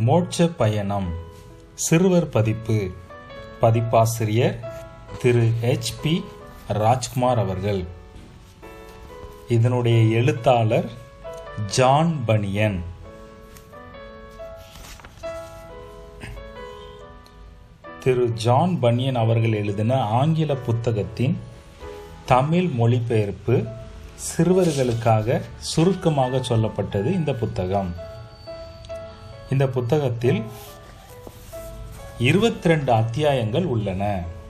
மோட்ச பயணம் சிறுவர் பதிப்பு பதிப்பாசிரியர் திரு எச் பி ராஜ்குமார் அவர்கள் இதனுடைய எழுத்தாளர் ஜான் பனியன் திரு ஜான் பனியன் அவர்கள் எழுதின ஆங்கில புத்தகத்தின் தமிழ் மொழிபெயர்ப்பு சிறுவர்களுக்காக சுருக்கமாக சொல்லப்பட்டது இந்த புத்தகம் இந்த புத்தகத்தில் இருபத்தி ரெண்டு அத்தியாயங்கள் உள்ளன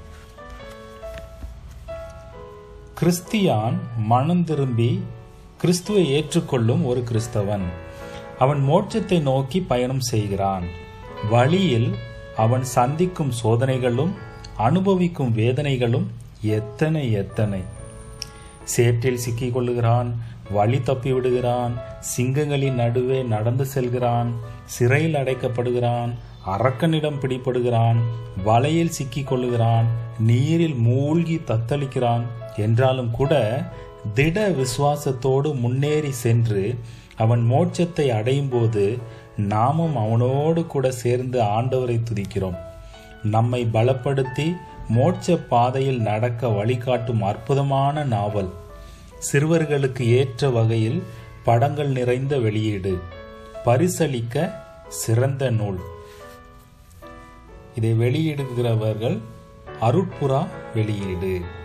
கிறிஸ்தியான் மனம் திரும்பி கிறிஸ்துவை ஏற்றுக்கொள்ளும் ஒரு கிறிஸ்தவன் அவன் மோட்சத்தை நோக்கி பயணம் செய்கிறான் வழியில் அவன் சந்திக்கும் சோதனைகளும் அனுபவிக்கும் வேதனைகளும் எத்தனை எத்தனை சேற்றில் சிக்கிக் கொள்ளுகிறான் வழி தப்பி விடுகிறான் சிங்கங்களின் நடுவே நடந்து செல்கிறான் சிறையில் அடைக்கப்படுகிறான் அரக்கனிடம் பிடிபடுகிறான் வலையில் சிக்கிக் கொள்ளுகிறான் நீரில் மூழ்கி தத்தளிக்கிறான் என்றாலும் கூட திட விசுவாசத்தோடு முன்னேறி சென்று அவன் மோட்சத்தை அடையும் போது நாமும் அவனோடு கூட சேர்ந்து ஆண்டவரை துதிக்கிறோம் நம்மை பலப்படுத்தி மோட்ச பாதையில் நடக்க வழிகாட்டும் அற்புதமான நாவல் சிறுவர்களுக்கு ஏற்ற வகையில் படங்கள் நிறைந்த வெளியீடு பரிசளிக்க சிறந்த நூல் இதை வெளியிடுகிறவர்கள் அருட்புறா வெளியீடு